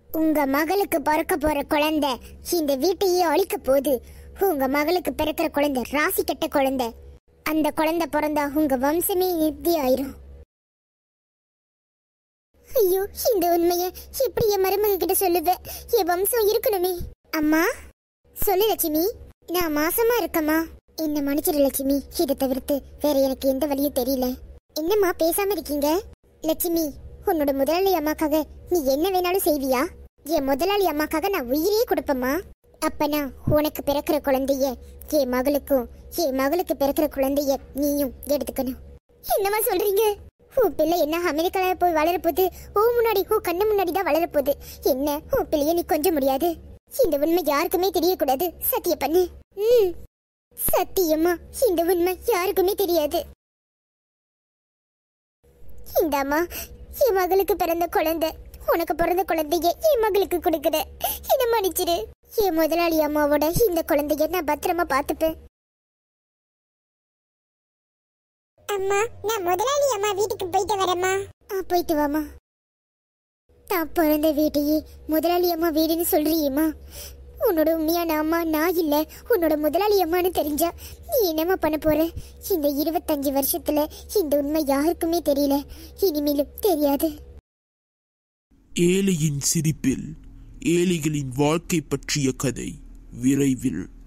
உங்க மகளுக்கு பிறக்க போற குழந்தை இந்த வீட்டையே அழிக்க போகுது உங்க மகளுக்கு பிறக்கிற குழந்தை ராசி கெட்ட குழந்தை அந்த குழந்தை பிறந்தா உங்க வம்சமே நிறுத்தி ஆயிரும் ஐயோ இந்த உண்மைய எப்படி என் மருமக கிட்ட சொல்லுவேன் என் வம்சம் இருக்கணுமே அம்மா சொல்லு லட்சுமி நான் மாசமா இருக்கம்மா என்ன மன்னிச்சிரு லட்சுமி இதை தவிர்த்து வேற எனக்கு எந்த வழியும் தெரியல என்னம்மா பேசாம இருக்கீங்க லட்சுமி உன்னோட முதலாளி அம்மாக்காக நீ என்ன வேணாலும் செய்வியா என் முதலாளி அம்மாக்காக நான் உயிரே கொடுப்பேம்மா அப்பனா உனக்கு பிறக்கிற குழந்தைய என் மகளுக்கும் என் மகளுக்கு பிறக்கிற குழந்தைய நீயும் எடுத்துக்கணும் என்னம்மா சொல்றீங்க உன் பிள்ளை என்ன அமெரிக்கால போய் வளரப்போகுது ஓ முன்னாடி ஓ கண்ணு முன்னாடி தான் வளரப்போகுது என்ன உன் பிள்ளைய நீ கொஞ்சம் முடியாது இந்த உண்மை யாருக்குமே தெரியக்கூடாது சத்திய பண்ணு ம் சத்தியமா இந்த உண்மை யாருக்குமே தெரியாது இந்தாம்மா என் மகளுக்கு பிறந்த குழந்தை உனக்கு பிறந்த குழந்தைய என் மகளுக்கு கொடுக்குற என்ன மன்னிச்சிரு என் முதலாளி அம்மாவோட இந்த குழந்தைய நான் பத்திரமா பார்த்துப்பேன் அம்மா நான் முதலாளி அம்மா வீட்டுக்கு போயிட்டு வரேம்மா ஆ போயிட்டு வாமா தான் பிறந்த வீட்டையே முதலாளி அம்மா வீடுன்னு சொல்றியேம்மா உன்னோட உண்மையான அம்மா நான் இல்ல உன்னோட முதலாளி அம்மான்னு தெரிஞ்சா நீ என்னம்மா பண்ண போற இந்த இருபத்தஞ்சு வருஷத்துல இந்த உண்மை யாருக்குமே தெரியல இனிமேலும் தெரியாது ஏழையின் சிரிப்பில் ஏழைகளின் வாழ்க்கை பற்றிய கதை விரைவில்